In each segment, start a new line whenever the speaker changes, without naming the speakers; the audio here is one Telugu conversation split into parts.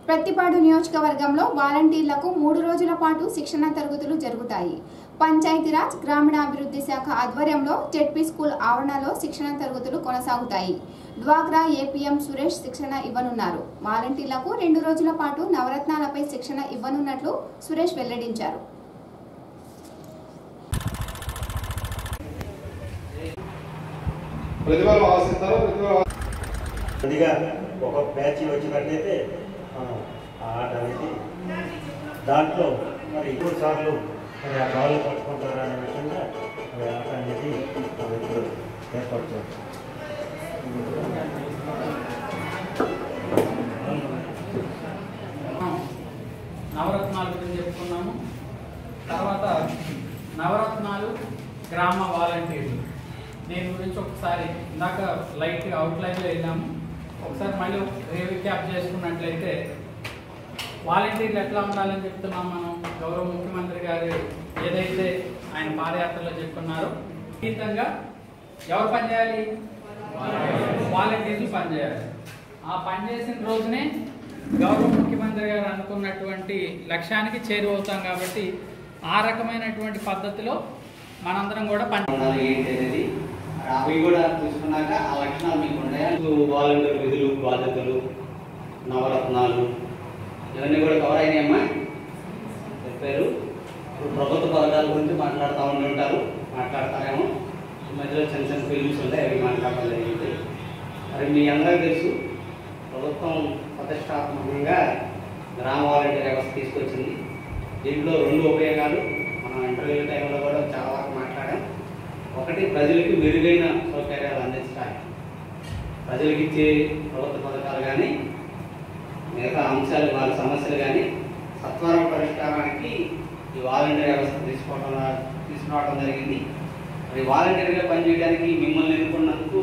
ప్రతిపాడు నియోజకవర్గంలో వాలంటీర్లకు మూడు రోజుల పాటు శిక్షణ తరగతులు జరుగుతాయి పంచాయతీరాజ్ గ్రామీణాభివృద్ధి శాఖ ఆధ్వర్యంలో జెడ్పీ స్కూల్ ఆవరణలో శిక్షణ తరగతులు కొనసాగుతాయి డ్వాక్రా ఏపీఎం సురేష్ శిక్షణ ఇవ్వనున్నారు వాలంటీర్లకు రెండు రోజుల పాటు నవరత్నాలపై శిక్షణ ఇవ్వనున్నట్లు సురేష్ వెల్లడించారు
ప్రతిభలు ఆశిస్తారు ప్రతిభలు
కొద్దిగా ఒక బ్యాచ్ వచ్చినట్లయితే మనం ఆ ఆట అనేది దాంట్లో మరి ఎక్కువ సార్లు మరి ఆ బాల్ పట్టుకుంటారు అనే విధంగా మరి ఆట అనేది మనం ఇప్పుడు ఏర్పాటు చేస్తాం
మనం నవరత్నాల గురించి చెప్పుకున్నాము తర్వాత నవరత్నాలు గ్రామ వాలంటీర్లు దీని గురించి ఒకసారి ఇందాక లైట్గా అవుట్లైన్లో వెళ్ళాము ఒకసారి మళ్ళీ రీక్యాప్ చేసుకున్నట్లయితే వాలంటీర్లు ఎట్లా ఉండాలని చెప్తున్నాం మనం గౌరవ ముఖ్యమంత్రి గారు ఏదైతే ఆయన పాదయాత్రలో చెప్పుకున్నారో ఖచ్చితంగా ఎవరు పనిచేయాలి వాలంటీర్లు పనిచేయాలి ఆ పనిచేసిన రోజునే గౌరవ ముఖ్యమంత్రి గారు అనుకున్నటువంటి లక్ష్యానికి చేరువవుతాం కాబట్టి ఆ రకమైనటువంటి పద్ధతిలో మనందరం కూడా పని
ఉండాలి ఏంటి అనేది అవి కూడా చూసుకున్నాక ఆ లక్షణాలు మీకు ఉన్నాయా వాలంటీర్ విధులు బాధ్యతలు నవరత్నాలు ఇవన్నీ కూడా కవర్ అయినాయమ్మా చెప్పారు ఇప్పుడు ప్రభుత్వ పథకాల గురించి మాట్లాడుతూ ఉండి ఉంటారు మాట్లాడతారేమో ఈ మధ్యలో చిన్న చిన్న ఫిల్మ్స్ ఉంటాయి అవి మాట్లాడడం జరిగింది మరి మీ అందరికీ తెలుసు ప్రభుత్వం ప్రతిష్టాత్మకంగా గ్రామ వాలంటీర్ వ్యవస్థ తీసుకొచ్చింది దీంట్లో రెండు ఉపయోగాలు మనం ఇంటర్వ్యూ టైంలో కూడా చాలా వరకు మాట్లాడాం ఒకటి ప్రజలకు మెరుగైన సౌకర్యాలు అందించడానికి ప్రజలకు ఇచ్చే ప్రభుత్వ పథకాలు కానీ మిగతా అంశాలు వాళ్ళ సమస్యలు కానీ సత్వరం పరిష్కారానికి ఈ వాలంటీర్ వ్యవస్థ తీసుకోవడం తీసుకురావడం జరిగింది మరి వాలంటీర్గా పనిచేయడానికి మిమ్మల్ని ఎన్నుకున్నందుకు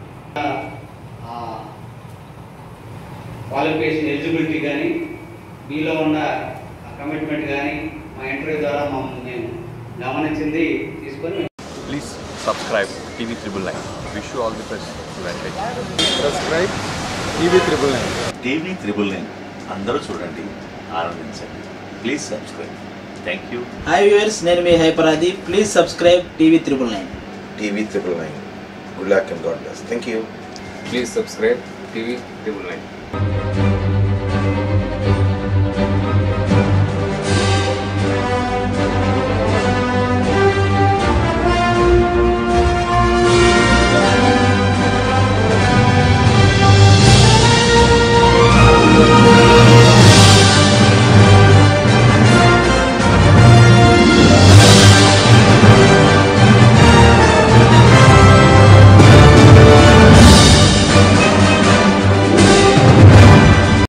ఆ క్వాలిఫికేషన్ ఎలిజిబిలిటీ కానీ మీలో ఉన్న కమిట్మెంట్ కానీ మా ఇంటర్వ్యూ ద్వారా మమ్మల్ని మేము గమనించింది తీసుకొని
Please subscribe TV Triple Nine. Wish you all the best. Advantage.
Subscribe TV triple nine
TV triple nine అందరూ చూడండి ఆనందించండి please subscribe thank you
hi viewers నేను మీ హైపరాది please subscribe TV triple nine
TV triple nine. Good luck and God bless. Thank you.
Please subscribe TV Triple Nine.